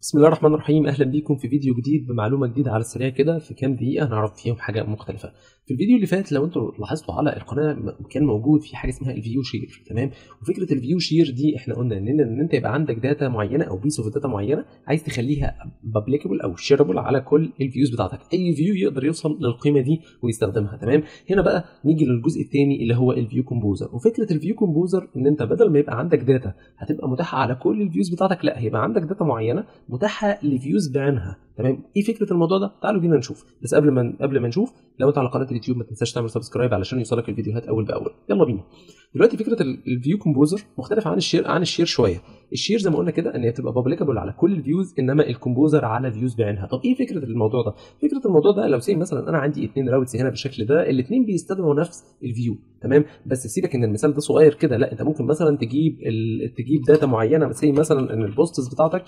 بسم الله الرحمن الرحيم اهلا بيكم في فيديو جديد بمعلومه جديده على السريع كده في كام دقيقه هنعرف فيهم حاجه مختلفه في الفيديو اللي فات لو انتوا لاحظتوا على القناه م- كان موجود في حاجه اسمها الفيو شير تمام وفكره الفيو شير دي احنا قلنا ان ان انت يبقى عندك داتا معينه او بيس اوف داتا معينه عايز تخليها بابليكابل او شيربل على كل الفيوز بتاعتك اي فيو يقدر يوصل للقيمه دي ويستخدمها تمام هنا بقى نيجي للجزء الثاني اللي هو الفيو كومبوزر وفكره الفيو كومبوزر ان انت بدل ما يبقى عندك داتا هتبقى متاحه على كل الفيوز بتاعتك لا هيبقى عندك داتا معينه متاحه لفيوز بعينها تمام ايه فكره الموضوع ده تعالوا بينا نشوف بس قبل ما قبل ما نشوف لو انت على قناه اليوتيوب ما تنساش تعمل سبسكرايب علشان يوصلك الفيديوهات اول باول يلا بينا دلوقتي فكره الفيو كومبوزر مختلفه عن الشير عن الشير شويه الشير زي ما قلنا كده ان هي بتبقى بابليكابل على كل الفيوز انما الكومبوزر على فيوز بعينها طب ايه فكره الموضوع ده فكره الموضوع ده لو سي مثلا انا عندي اثنين راوتس هنا بالشكل ده الاثنين بيستخدموا نفس الفيو تمام بس سيبك ان المثال ده صغير كده لا انت ممكن مثلا تجيب ال... تجيب داتا معينه سي مثلا ان البوستس بتاعتك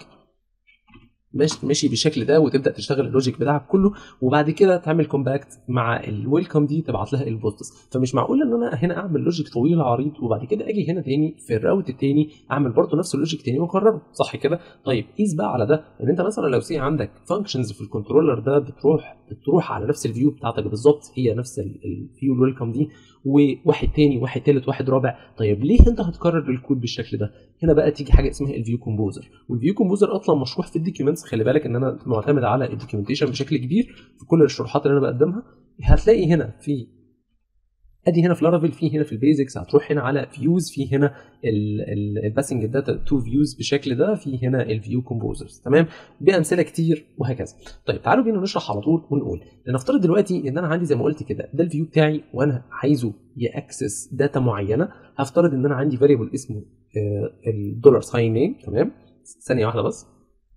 ماشي ماشي بالشكل ده وتبدا تشتغل اللوجيك بتاعك كله وبعد كده تعمل كومباكت مع الويلكم دي تبعت لها البوستس فمش معقول ان انا هنا اعمل لوجيك طويل عريض وبعد كده اجي هنا تاني في الراوت التاني اعمل برضه نفس اللوجيك تاني واكرره صح كده طيب قيس بقى على ده ان انت مثلا لو سي عندك فانكشنز في الكنترولر ده بتروح بتروح على نفس الفيو بتاعتك بالظبط هي نفس الفيو الويلكم دي وواحد تاني واحد تالت واحد رابع طيب ليه انت هتكرر الكود بالشكل ده هنا بقى تيجي حاجه اسمها الفيو كومبوزر والفيو كومبوزر اصلا مشروح في الدوكيومنتس خلي بالك ان انا معتمد على الدوكيومنتيشن بشكل كبير في كل الشروحات اللي انا بقدمها هتلاقي هنا في ادي هنا في لارافيل في هنا في البيزكس هتروح هنا على فيوز في هنا الباسنج داتا تو فيوز بالشكل ده في هنا الفيو كومبوزرز تمام بامثله كتير وهكذا طيب تعالوا بينا نشرح على طول ونقول لنفترض دلوقتي ان انا عندي زي ما قلت كده ده الفيو بتاعي وانا عايزه ياكسس داتا معينه هفترض ان انا عندي فاريبل اسمه الدولار ساين نيم تمام ثانيه واحده بس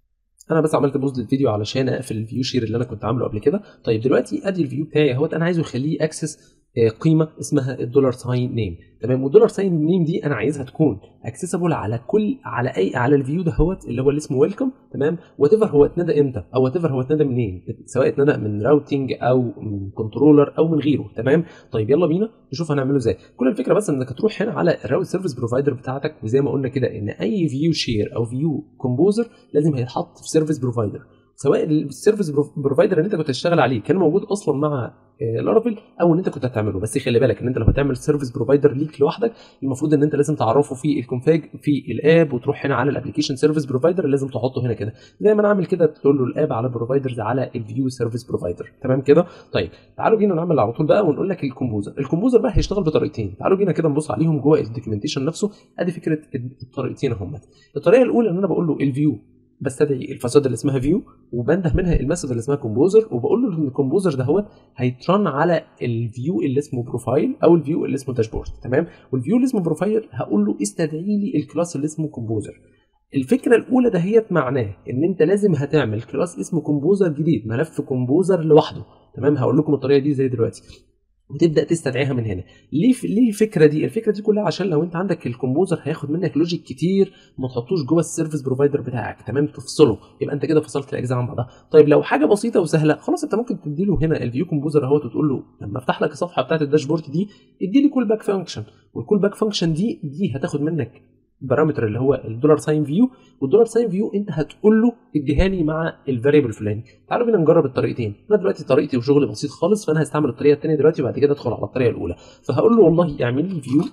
انا بس عملت بوز للفيديو علشان اقفل الفيو شير اللي انا كنت عامله قبل كده طيب دلوقتي ادي الفيو بتاعي اهوت انا عايزه يخليه اكسس قيمه اسمها الدولار ساين نيم تمام والدولار ساين نيم دي انا عايزها تكون اكسسبل على كل على اي على الفيو دهوت اللي هو اللي اسمه ويلكم تمام وات ايفر هو اتندى امتى او وات ايفر هو اتندى منين سواء اتندى من راوتنج او من كنترولر او من غيره تمام طيب يلا بينا نشوف هنعمله ازاي كل الفكره بس انك تروح هنا على الراوت سيرفيس بروفايدر بتاعتك وزي ما قلنا كده ان اي فيو شير او فيو كومبوزر لازم هيتحط في سيرفيس بروفايدر سواء السيرفيس بروفايدر اللي انت كنت تشتغل عليه كان موجود اصلا مع لارافيل او ان انت كنت هتعمله بس خلي بالك ان انت لو هتعمل سيرفيس بروفايدر ليك لوحدك المفروض ان انت لازم تعرفه في الكونفاج في الاب وتروح هنا على الابلكيشن سيرفيس بروفايدر لازم تحطه هنا كده زي ما انا عامل كده تقول له الاب على بروفايدرز على الفيو سيرفيس بروفايدر تمام كده طيب تعالوا بينا نعمل على طول بقى ونقول لك الكومبوزر الكومبوزر بقى هيشتغل بطريقتين تعالوا بينا كده نبص عليهم جوه الدوكيومنتيشن نفسه ادي فكره الطريقتين اهم الطريقه الاولى ان انا بقول له الفيو بستدعي الفساد اللي اسمها فيو وبنده منها الميثود اللي اسمها كومبوزر وبقول له ان الكومبوزر دهوت هيترن على الفيو اللي اسمه بروفايل او الفيو اللي اسمه داشبورد تمام والفيو اللي اسمه بروفايل هقول له استدعي لي الكلاس اللي اسمه كومبوزر الفكره الاولى دهيت معناه ان انت لازم هتعمل كلاس اسمه كومبوزر جديد ملف كومبوزر لوحده تمام هقول لكم الطريقه دي زي دلوقتي وتبدا تستدعيها من هنا ليه ف... ليه الفكره دي الفكره دي كلها عشان لو انت عندك الكومبوزر هياخد منك لوجيك كتير ما تحطوش جوه السيرفيس بروفايدر بتاعك تمام تفصله يبقى انت كده فصلت الاجزاء عن بعضها طيب لو حاجه بسيطه وسهله خلاص انت ممكن تدي له هنا الفيو كومبوزر اهوت وتقول له لما افتح لك الصفحه بتاعت الداشبورد دي ادي لي كول باك فانكشن والكول باك فانكشن دي دي هتاخد منك بارامتر اللي هو الدولار ساين فيو والدولار ساين فيو انت هتقول له اديها لي مع الفاريبل الفلاني تعالوا بينا نجرب الطريقتين انا دلوقتي طريقتي وشغلي بسيط خالص فانا هستعمل الطريقه الثانيه دلوقتي وبعد كده ادخل على الطريقه الاولى فهقول له والله اعمل لي فيو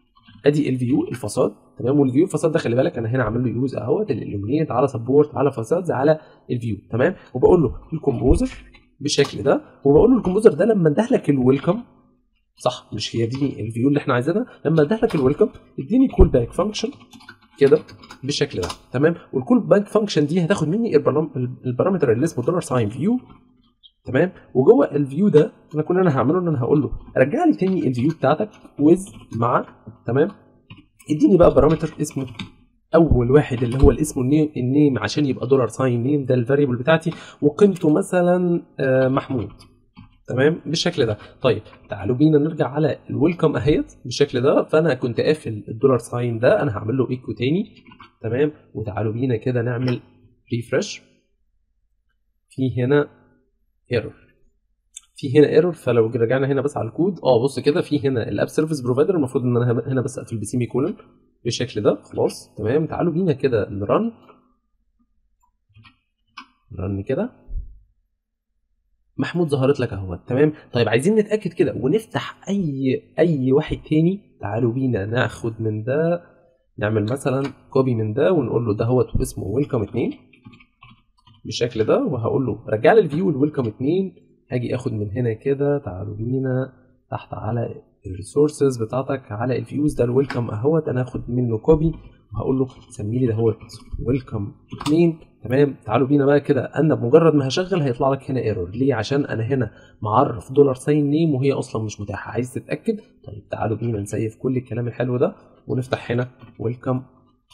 ادي الفيو الفساد تمام والفيو الفساد ده خلي بالك انا هنا عامل له يوز اهوت الالومنيت على سبورت على فساد على الفيو تمام وبقول له الكومبوزر بالشكل ده وبقول له الكومبوزر ده لما انده لك الويلكم صح مش هي دي الفيو اللي احنا عايزينها لما انده لك الويلكم اديني كول باك فانكشن كده بالشكل ده تمام والكول باك فانكشن دي هتاخد مني البارامتر اللي اسمه دولار ساين فيو تمام وجوه الفيو ده انا كل انا هعمله ان انا هقول له رجع لي تاني الفيو بتاعتك ويز مع تمام اديني بقى بارامتر اسمه اول واحد اللي هو اللي اسمه النيم, النيم عشان يبقى دولار ساين نيم ده الفاريبل بتاعتي وقيمته مثلا محمود تمام بالشكل ده طيب تعالوا بينا نرجع على الويلكم اهيت بالشكل ده فانا كنت قافل الدولار ساين ده انا هعمل له ايكو تاني تمام وتعالوا بينا كده نعمل ريفرش في هنا ايرور في هنا ايرور فلو رجعنا هنا بس على الكود اه بص كده في هنا الاب سيرفيس بروفايدر المفروض ان انا هنا بس اقفل بسيمي كولن بالشكل ده خلاص تمام تعالوا بينا كده نرن رن كده محمود ظهرت لك اهو تمام طيب عايزين نتاكد كده ونفتح اي اي واحد تاني تعالوا بينا ناخد من ده نعمل مثلا كوبي من ده ونقول له ده هو اسمه ويلكم 2 بالشكل ده وهقول له رجع لي الفيو الويلكم 2 هاجي اخد من هنا كده تعالوا بينا تحت على الريسورسز بتاعتك على الفيوز ده الويلكم اهوت انا هاخد منه كوبي وهقول له سمي لي دهوت ويلكم 2 تمام تعالوا بينا بقى كده انا بمجرد ما هشغل هيطلع لك هنا ايرور ليه عشان انا هنا معرف دولار ساين نيم وهي اصلا مش متاحه عايز تتاكد طيب تعالوا بينا نسيف كل الكلام الحلو ده ونفتح هنا ويلكم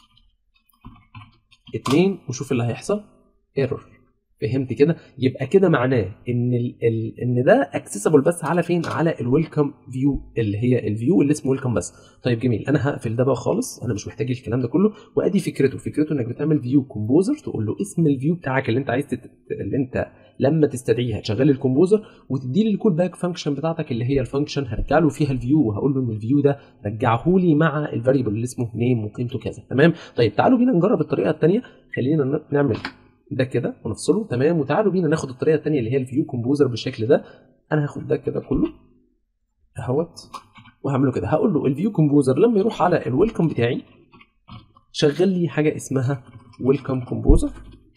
2 وشوف اللي هيحصل ايرور فهمت كده يبقى كده معناه ان ال ال ان ده اكسسبل بس على فين على الويلكم فيو اللي هي الفيو اللي اسمه ويلكم بس طيب جميل انا هقفل ده بقى خالص انا مش محتاج الكلام ده كله وادي فكرته فكرته انك بتعمل فيو كومبوزر تقول له اسم الفيو بتاعك اللي انت عايز تت... اللي انت لما تستدعيه هتشغل الكومبوزر وتدي لي الكول باك فانكشن بتاعتك اللي هي الفانكشن هرجع له فيها الفيو وهقول له ان الفيو ده رجعه لي مع الفاريبل اللي اسمه نيم وقيمته كذا تمام طيب تعالوا بينا نجرب الطريقه الثانيه خلينا نعمل ده كده ونفصله تمام وتعالوا بينا ناخد الطريقه الثانيه اللي هي الفيو كومبوزر بالشكل ده انا هاخد ده كده كله اهوت وهعمله كده هقول له الفيو كومبوزر لما يروح على الويلكم بتاعي شغل لي حاجه اسمها ويلكم كومبوزر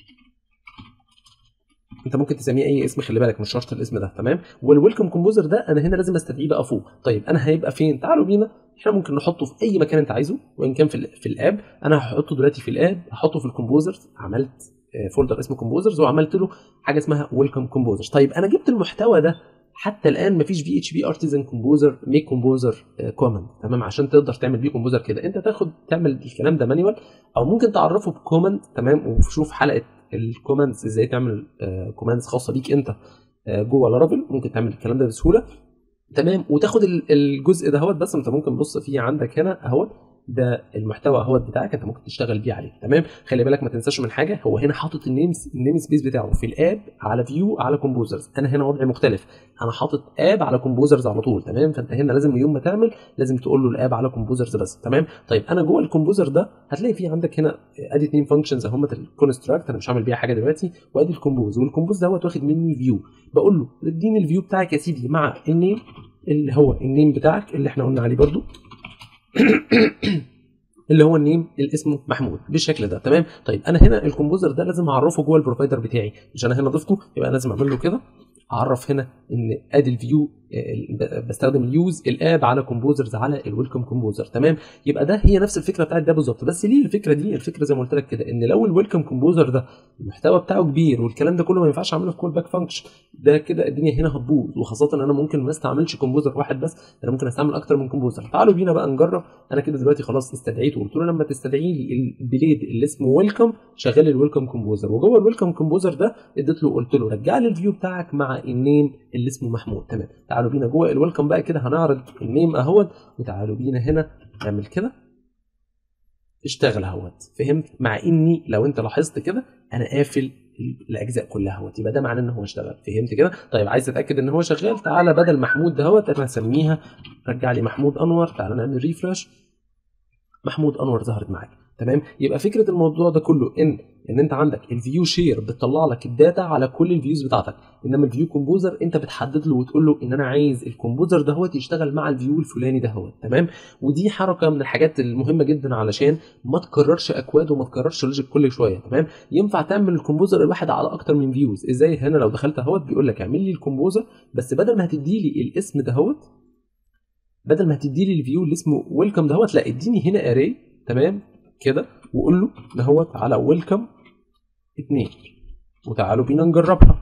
انت ممكن تسميه اي اسم خلي بالك مش شرط الاسم ده تمام والويلكم كومبوزر ده انا هنا لازم استدعيه بقى فوق طيب انا هيبقى فين تعالوا بينا احنا ممكن نحطه في اي مكان انت عايزه وان كان في, في الاب انا هحطه دلوقتي في الاب هحطه في الكومبوزرز عملت فولدر اسمه كومبوزرز وعملت له حاجه اسمها ويلكم كومبوزرز طيب انا جبت المحتوى ده حتى الان مفيش في اتش بي ارتيزن كومبوزر ميك كومبوزر كوماند تمام عشان تقدر تعمل بيه كومبوزر كده انت تاخد تعمل الكلام ده مانيوال او ممكن تعرفه بكوماند تمام وشوف حلقه الكوماندز ازاي تعمل كوماندز خاصه بيك انت جوه لارافيل ممكن تعمل الكلام ده بسهوله تمام وتاخد الجزء ده اهوت بس انت ممكن بص فيه عندك هنا اهوت ده المحتوى اهوت بتاعك انت ممكن تشتغل بيه عليه تمام خلي بالك ما تنساش من حاجه هو هنا حاطط النيمز النيم سبيس بتاعه في الاب على فيو على كومبوزرز انا هنا وضعي مختلف انا حاطط اب على كومبوزرز على طول تمام فانت هنا لازم يوم ما تعمل لازم تقول له الاب على كومبوزرز بس تمام طيب انا جوه الكومبوزر ده هتلاقي في عندك هنا ادي اثنين فانكشنز اهم الكونستراكت انا مش هعمل بيها حاجه دلوقتي وادي الكومبوز والكومبوز دوت واخد مني فيو بقول له اديني الفيو بتاعك يا سيدي مع النيم اللي هو النيم بتاعك اللي احنا قلنا عليه برضو اللي هو النيم اللي اسمه محمود بالشكل ده تمام طيب انا هنا الكومبوزر ده لازم اعرفه جوه البروفايدر بتاعي مش انا هنا ضفته يبقى لازم اعمل له كده اعرف هنا ان ادي الفيو بستخدم اليوز الاب على كومبوزرز على الويلكم كومبوزر تمام يبقى ده هي نفس الفكره بتاعت ده بالظبط بس ليه الفكره دي الفكره زي ما قلت لك كده ان لو الويلكم كومبوزر ده المحتوى بتاعه كبير والكلام ده كله ما ينفعش اعمله في كول باك فانكشن ده كده الدنيا هنا هتبوظ وخاصه ان انا ممكن ما استعملش كومبوزر واحد بس انا ممكن استعمل اكتر من كومبوزر تعالوا بينا بقى نجرب انا كده دلوقتي خلاص استدعيته وقلت له لما تستدعي لي البليد اللي اسمه ويلكم شغال الويلكم كومبوزر وجوه الويلكم كومبوزر ده اديت له قلت له رجع لي الفيو بتاعك مع النيم اللي اسمه محمود تمام تعالوا بينا جوه الويلكم بقى كده هنعرض النيم اهوت وتعالوا بينا هنا نعمل كده اشتغل اهوت فهمت مع اني لو انت لاحظت كده انا قافل الاجزاء كلها اهوت يبقى ده معناه ان هو اشتغل فهمت كده طيب عايز تتاكد ان هو شغال تعالى بدل محمود دهوت انا هسميها رجع لي محمود انور تعالى نعمل ريفرش محمود انور ظهرت معاك تمام يبقى فكره الموضوع ده كله ان ان انت عندك الفيو شير بتطلع لك الداتا على كل الفيوز بتاعتك انما الفيو كومبوزر انت بتحدد له وتقول له ان انا عايز الكومبوزر دهوت يشتغل مع الفيو الفلاني دهوت تمام ودي حركه من الحاجات المهمه جدا علشان ما تكررش اكواد وما تكررش لوجيك كل شويه تمام ينفع تعمل الكومبوزر الواحد على اكتر من فيوز ازاي هنا لو دخلت اهوت بيقول لك اعمل لي الكومبوزر بس بدل ما هتدي لي الاسم دهوت بدل ما هتدي لي الفيو اللي اسمه ويلكم دهوت لا اديني هنا اري تمام كده وقول له دهوت على ويلكم اتنين وتعالوا بينا نجربها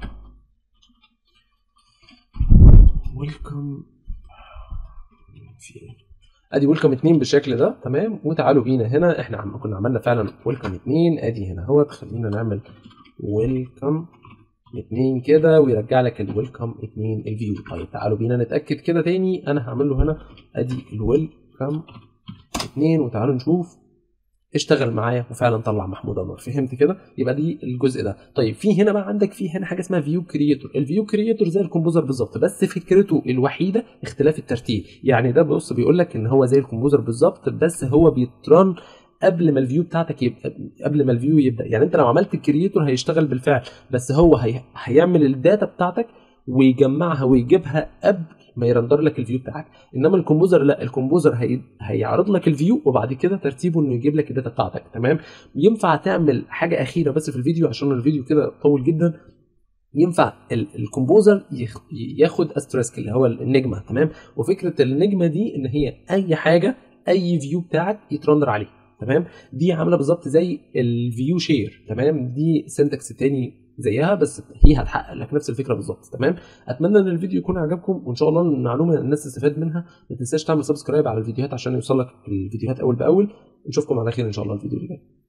ويلكم في ايه ادي ويلكم اتنين بالشكل ده تمام وتعالوا بينا هنا احنا عم كنا عملنا فعلا ويلكم اتنين ادي هنا اهوت خلينا نعمل ويلكم اتنين كده ويرجع لك الويلكم اتنين الفيو طيب تعالوا بينا نتاكد كده تاني انا هعمل له هنا ادي الويلكم اتنين وتعالوا نشوف اشتغل معايا وفعلا طلع محمود انور فهمت كده يبقى دي الجزء ده طيب في هنا بقى عندك في هنا حاجه اسمها فيو كرييتور الفيو كرييتور زي الكومبوزر بالظبط بس فكرته الوحيده اختلاف الترتيب يعني ده بص بيقول لك ان هو زي الكومبوزر بالظبط بس هو بيترن قبل ما الفيو بتاعتك يبقى قبل ما الفيو يبدا يعني انت لو عملت الكرييتور هيشتغل بالفعل بس هو هي... هيعمل الداتا بتاعتك ويجمعها ويجيبها قبل ما يرندر لك الفيو بتاعك انما الكومبوزر لا الكومبوزر هي... هيعرض لك الفيو وبعد كده ترتيبه انه يجيب لك الداتا بتاعتك تمام ينفع تعمل حاجه اخيره بس في الفيديو عشان الفيديو كده طول جدا ينفع ال- الكومبوزر يخ- ياخد استريسك اللي هو النجمه تمام وفكره النجمه دي ان هي اي حاجه اي فيو بتاعك يترندر عليه تمام دي عامله بالظبط زي الفيو شير تمام دي سنتكس تاني زيها بس هي هتحقق لك نفس الفكره بالظبط تمام اتمنى ان الفيديو يكون عجبكم وان شاء الله المعلومه الناس تستفاد منها ما تنساش تعمل سبسكرايب على الفيديوهات عشان يوصلك الفيديوهات اول باول نشوفكم على خير ان شاء الله الفيديو اللي جاي